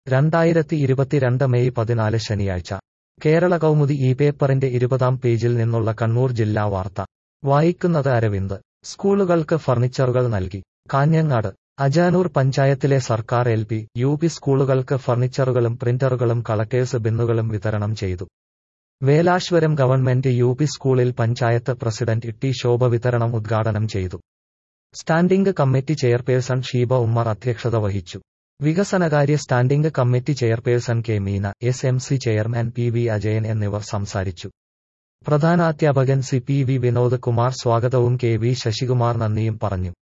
രണ്ടായിരത്തി ഇരുപത്തിരണ്ട് മെയ് പതിനാല് ശനിയാഴ്ച കേരള കൗമുദി ഈ പേപ്പറിന്റെ ഇരുപതാം പേജിൽ നിന്നുള്ള കണ്ണൂർ ജില്ലാ വാർത്ത വായിക്കുന്നത് അരവിന്ദ് സ്കൂളുകൾക്ക് ഫർണിച്ചറുകൾ നൽകി കാഞ്ഞങ്ങാട് അജാനൂർ പഞ്ചായത്തിലെ സർക്കാർ എൽ പി യു പി സ്കൂളുകൾക്ക് ഫർണിച്ചറുകളും പ്രിന്ററുകളും കളക്ടേഴ്സ് ബിന്നുകളും വിതരണം ചെയ്തു വേലാശ്വരം ഗവൺമെന്റ് യു പി സ്കൂളിൽ പഞ്ചായത്ത് പ്രസിഡന്റ് ടി ശോഭ വിതരണം ഉദ്ഘാടനം ചെയ്തു standing committee chairperson Sheeba Ummer അധ്യക്ഷത വഹിച്ചു വികസനകാര്യ standing committee chairperson K Meena S M C chairman P V Ajayan എന്നിവർ സംസാരിച്ചു പ്രധാനാധ്യാപകൻ C P V Vinod Kumar സ്വാഗതവും കെ വി ശശികുമാർ നന്ദിയും പറഞ്ഞു